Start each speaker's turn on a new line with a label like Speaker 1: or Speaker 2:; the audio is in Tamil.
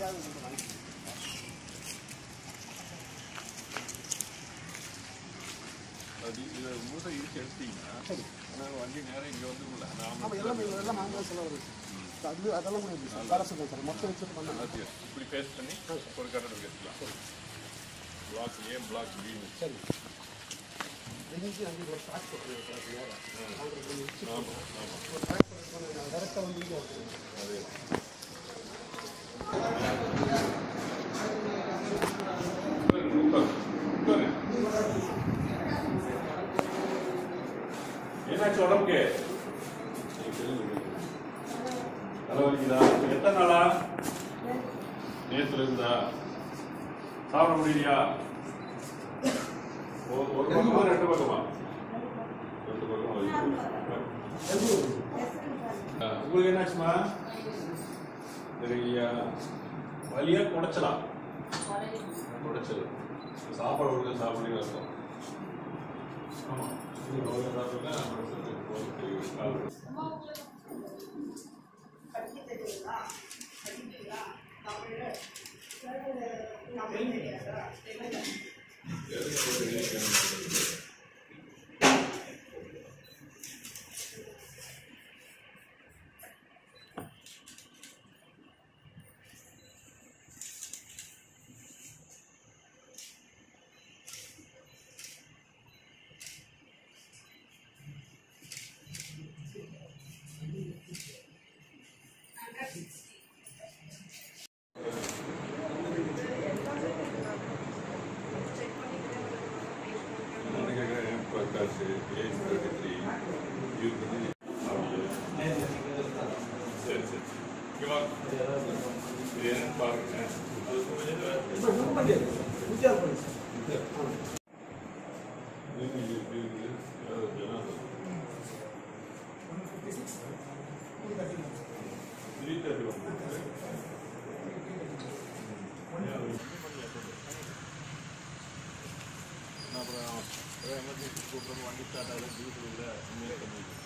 Speaker 1: அது இதை மூட்டை இடிச்சு எடுத்தீங்கன்னா நாங்கள் வண்டி நேரம் இங்கே வந்துருமில்ல
Speaker 2: ஆமாம்
Speaker 1: நாம
Speaker 2: எல்லாமே எல்லாம் நாங்கள் தான் செலவு வருது சார் அது அதெல்லாம் கூட இருக்கு சார் வேலை சொல்லுங்கள் சார் மொத்தம் வச்சுட்டு பண்ணலாம்
Speaker 1: எல்லாத்தையும் இப்படி பேஸ்ட் பண்ணி ஒரு கட்டடம் கட்டிக்கலாம் பிளாக் ஏ பிளாக் பின்னு
Speaker 2: சரி எங்கேயும் அங்கே ஒரு ட்ராக் போட்டுருங்க சார்
Speaker 1: ஆமாம் ஆமாம்
Speaker 2: ஒரு ட்ராக் போட்டுருக்கோம் டேரெக்டாக வந்து இங்கே வந்துருங்க
Speaker 1: அதே உட்காரு, உட்காரு, உட்காரு. என்னாச்சு உடம்புக்கு தலை வலிக்குதா எத்தனை நாளா நேத்துல இருந்தா சாப்பிட முடியலையா ஒரு ஒரு பக்கமா ரெண்டு பக்கமா ரெண்டு பக்கமா வலிக்குது. ஆ, உங்களுக்கு என்னாச்சுமா சரியா வலியா குடைச்சலாம் குடைச்சல் சாப்பாடு ஒழுங்கா சாப்பிடுங்க அர்த்தம் ஆமா நீங்க ஒழுங்கா சாப்பிட்டா அப்புறம் சரி, உங்களுக்கு call Prakash age thirty three இருக்குது சரி சரி இங்க வா. இது என்னன்னு பாருங்க அது கொஞ்சம்
Speaker 2: இப்போ ஒன்றும் பண்ணி வித்தியாசம் பண்ணி சார்
Speaker 1: இது இது இது இது அது ஜனாதா. த்ரீ தேர்ட்டி ஒன் அப்புறம் எமர்ஜென்சி கூப்பிட்டு வண்டி ஸ்டார்ட் ஆகுது டியூட்டி இல்லை